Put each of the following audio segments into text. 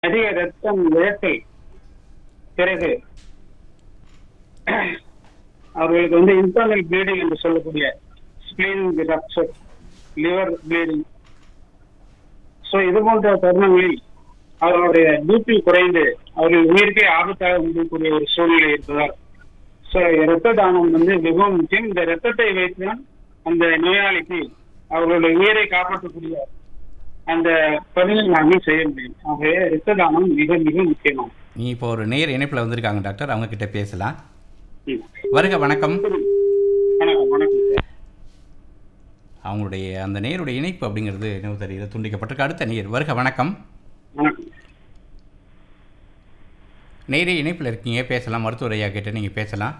அதிக ரத்தம் இழத்தல் பிறகு அவர்களுக்கு வந்து இன்டர்னல் ப்ளீடிங் என்று சொல்லக்கூடிய spleen rupture liver bleeding so இது போன்ற தருணங்களில் அவர்களுடைய பிபி குறைந்து அவர்கள் உயிருக்கே ஆபத்தாக முடியக்கூடிய ஒரு சூழ்நிலை இருப்பதால் ஸோ இரத்த தானம் வந்து மிகவும் முக்கியம் இந்த இரத்தத்தை வைத்துதான் அந்த நோயாளிக்கு அவர்களுடைய உயிரை காப்பாற்றக்கூடிய அந்த பணியை நாங்கள் செய்ய முடியும் ஆகவே இரத்த தானம் மிக மிக முக்கியமானது நீ இப்போ ஒரு நேர் இணைப்பில் வந்திருக்காங்க டாக்டர் அவங்க கிட்ட பேசலாம் ம். வருக வணக்கம் வணக்கம் வணக்கம் சார் அவங்களுடைய அந்த நேருடைய இணைப்பு அப்படிங்கிறது என்ன தெரியல துண்டிக்கப்பட்டிருக்கு அடுத்த நேர் வருக வணக்கம் வணக்கம் நேரே இணைப்பில் இருக்கீங்க பேசலாம் மருத்துவர் ஐயா கிட்ட நீங்கள் பேசலாம்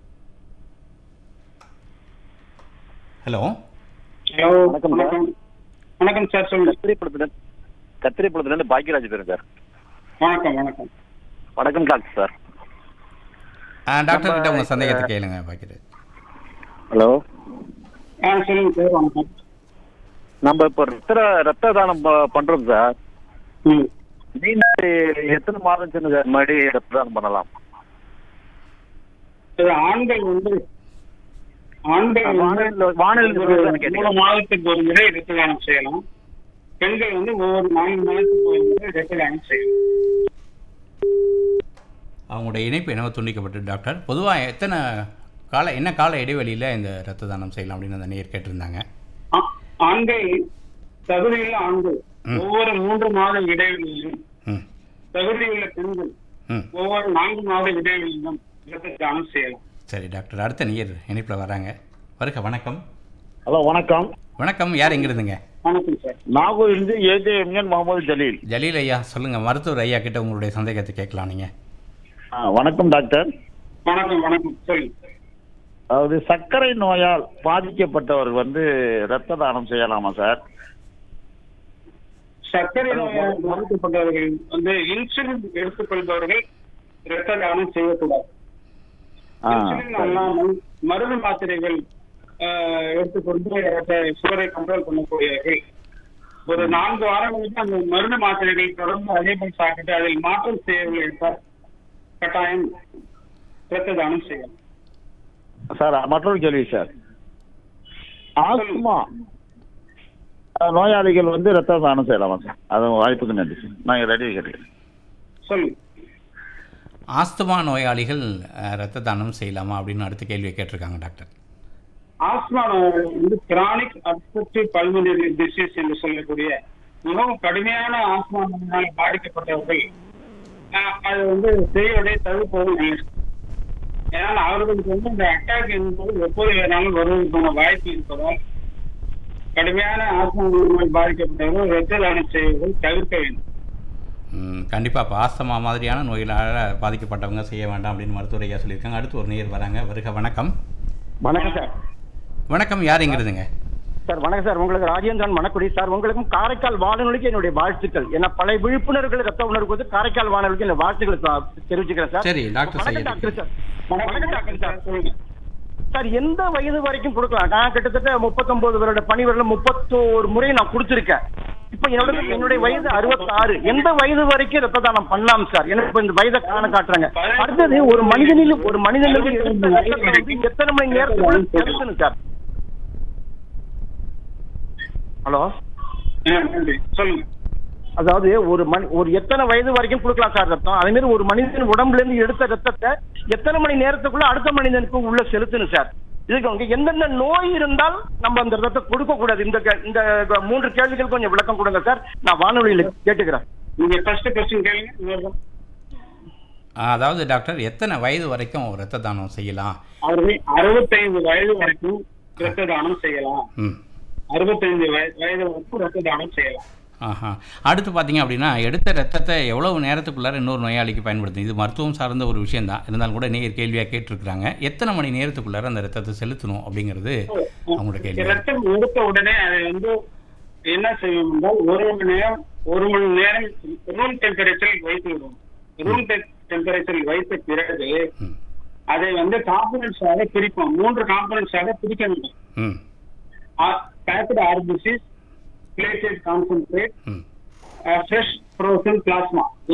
ஹலோ ஹலோ வணக்கம் சார். வணக்கம் வணக்கம் சார் சொல்லுங்க கத்திரிப்பழத்துல கத்திரிப்பழத்துல இருந்து பாக்கியராஜ் பேருங்க சார் வணக்கம் வணக்கம் வணக்கம் டாக்டர் சார் ஆ, டாக்டர் கிட்ட நம்ம உங்கள் சந்தேகத்தை இப்ப- கேளுங்க பாக்கிட்டு ஹலோ ஆ சொல்லுங்க சார் வணக்கம் நம்ம இப்போ ரத்த ரத்த தானம் ப- பண்றோம் சார் ம் நீங்க எத்தனை மாதம் சின்ன சார் மறுபடியும் ரத்த தானம் பண்ணலாம் இது ஆண்கள் வந்து ஆண்கள் வந்து வானொலியில் வானொலியில் ஒரு சொல்றதை கேட்டீங்க. மூணு மாதத்துக்கு ஒரு முறை இரத்த தானம் செய்யலாம் பெண்கள் வந்து ஒவ்வொரு நான்கு மாதத்துக்கு ஒரு முறை இரத்த தானம் செய்யலாம் அவங்களுடைய இணைப்பு என்னவோ துண்டிக்கப்பட்டு டாக்டர் பொதுவாக எத்தனை கால என்ன கால இடைவெளியில் இந்த ரத்த தானம் செய்யலாம் அப்படின்னு அந்த நேர் கேட்டிருந்தாங்க ஆ- ஆண்கள் தகுதியுள்ள ஆண்கள் ம். ஒவ்வொரு மூன்று மாத இடைவெளியிலும் ம் தகுதியுள்ள பெண்கள் ம் ஒவ்வொரு நான்கு மாத இடைவெளியிலும் இரத்த தானம் செய்யலாம் சரி டாக்டர் அடுத்த நேர் இணைப்பில் வராங்க வருக வணக்கம் ஹலோ வணக்கம் வணக்கம் யார் எங்கிருந்துங்க வணக்கம் சார் நாகூர் இருந்து ஏஜேஎம்என் முகமது ஜலீல் ஜலீல் ஐயா சொல்லுங்கள் மருத்துவர் ஐயா கிட்ட உங்களுடைய சந்தேகத்தை கேட்கலாம் நீங்கள் ஆ, வணக்கம் டாக்டர் வணக்கம் வணக்கம் சொல்லுங்க அதாவது சர்க்கரை நோயால் பாதிக்கப்பட்டவர் வந்து ரத்த தானம் செய்யலாமா சார் சர்க்கரை நோயால் பாதிக்கப்பட்டவர்கள் வந்து இன்சுலின் எடுத்துக்கொள்பவர்கள் இரத்த தானம் செய்யக்கூடாது ஆ இன்சுலின் அல்லாமல் மருந்து மாத்திரைகள் ஆஹ், எடுத்துக்கொண்டு இரத்த சுகரை கண்ட்ரோல் பண்ணக்கூடியவர்கள் ஒரு நான்கு வாரங்களுக்கு அந்த மருந்து மாத்திரைகள் தொடர்ந்து அதே போல் சாப்பிட்டு அதில் மாற்றம் செய்யவில்லை என்றால் கட்டாயம் இரத்த தானம் செய்யலாம் சார் மற்றொரு கேள்வி சார் ஆஸ்துமா அஹ், நோயாளிகள் வந்து ரத்த தானம் செய்யலாமா சார் அது வாய்ப்புக்கு நன்றி சார் நான் ரெடி கேட்டுக்கிறேன் சொல்லுங்க ஆஸ்துமா நோயாளிகள் அஹ், ரத்த தானம் செய்யலாமா அப்படின்னு அடுத்த கேள்வியை கேட்டிருக்காங்க டாக்டர் ஆஸ்மா நோய் வந்து கிரானிக் அப்செப்டிவ் பல்மனரி டிசீஸ் என்று சொல்லக்கூடிய மிகவும் கடுமையான ஆஸ்மா நோயினால் பாதிக்கப்பட்டவர்கள் ஆஹ், அது வந்து செய்வதை தவிர்ப்பது நல்லது ஏன்னா அவர்களுக்கு வந்து இந்த அட்டாக் என்பது எப்போது வேணாலும் வருவதற்கான வாய்ப்பு இருப்பதால் கடுமையான ஆஸ்மா நோயினால் பாதிக்கப்பட்டவர்கள் இரத்த தானம் செய்வதை தவிர்க்க வேண்டும் கண்டிப்பாக இப்போ ஆஸ்தமா மாதிரியான நோயிலால் பாதிக்கப்பட்டவங்க செய்ய வேண்டாம் அப்படின்னு மருத்துவர் ஐயா சொல்லியிருக்காங்க அடுத்து ஒரு நேர் வராங்க வருக வணக்கம் வணக்கம் சார் வணக்கம் யார் எங்கிருந்துங்க சார் வணக்கம் சார் உங்களுக்கு ராஜேந்திரன் மணக்குடி சார் உங்களுக்கும் காரைக்கால் வானொலிக்கு என்னுடைய வாழ்த்துக்கள் ஏன்னா பழைய விழிப்புணர்வுகள் ரத்த உணர்வுக்கு வந்து காரைக்கால் வானொலிக்கு என்னுடைய வாழ்த்துக்களை சா- தெரிவிச்சுக்கிறேன் சார் சரி, டாக்டர் வணக்கம் சையது. டாக்டர் சார் வணக்கம் வணக்கம் டாக்டர் சார் சொல்லுங்க சார் எந்த வயது வரைக்கும் கொடுக்கலாம் நான் கிட்டத்தட்ட முப்பத்தொன்பது வருட பணிவரில் முப்பத்தோரு முறை நான் கொடுத்துருக்கேன் இப்ப என்னோட என்னுடைய வயது அறுபத்தாறு எந்த வயது வரைக்கும் ரத்த தானம் பண்ணலாம் சார் எனக்கு இப்ப இந்த வயதை காண காட்டுறாங்க அடுத்தது ஒரு மனிதனில் ஒரு மனிதனுக்கு எடுத்த ரத்தத்தை வந்து எத்தனை மணி நேரத்துக்குள்ள செலுத்தணும் சார் ஹலோ ஆ, நன்றி சொல்லுங்க அதாவது ஒரு மணி ஒரு எத்தனை வயது வரைக்கும் கொடுக்கலாம் சார் ரத்தம் அதே மாதிரி ஒரு மனிதன் உடம்புல இருந்து எடுத்த ரத்தத்தை எத்தனை மணி நேரத்துக்குள்ள அடுத்த மனிதனுக்கு உள்ள செலுத்தணும் சார் இதுக்கு வந்து எந்தெந்த நோய் இருந்தால் நம்ம அந்த ரத்தத்தை கொடுக்க கூடாது இந்த கே- இந்த மூன்று கேள்விகள் கொஞ்சம் விளக்கம் கொடுங்க சார் நான் வானொலியில கேட்டுக்கிறேன் நீங்க ஃபர்ஸ்ட் கொஸ்டின் கேளுங்க இன்னொரு ஆ, அதாவது டாக்டர் எத்தனை வயது வரைக்கும் ரத்த தானம் செய்யலாம் அவர்கள் அறுபத்தைந்து வயது வரைக்கும் இரத்த தானம் செய்யலாம் ம் அறுபத்தைந்து வய- வயது வரைக்கும் இரத்த தானம் செய்யலாம் ஆஹா அடுத்து பார்த்தீங்க அப்படின்னா எடுத்த ரத்தத்தை எவ்வளவு நேரத்துக்குள்ளார இன்னொரு நோயாளிக்கு பயன்படுத்தும் இது மருத்துவம் சார்ந்த ஒரு விஷயம்தான் இருந்தாலும் கூட நேர் கேள்வியாக கேட்டிருக்கிறாங்க எத்தனை மணி நேரத்துக்குள்ளார அந்த ரத்தத்தை செலுத்தணும் அப்படிங்கிறது அவங்களோட கேள்வி ரத்தம் எடுத்த உடனே அதை வந்து என்ன செய்யும் என்றால் ஒரு மணி நேரம் ஒரு மணி நேரம் ரூம் டெம்பரேச்சரில் வைத்து விடும் ரூம் டெம்பரேச்சரில் வைத்த பிறகு ம் அதை வந்து காம்பனன்ஸாக பிரிப்போம் மூன்று காம்பனன்ஸாக பிரிக்க வேண்டும் hmm packed RBCs platelet concentrate hmm fresh frozen plasma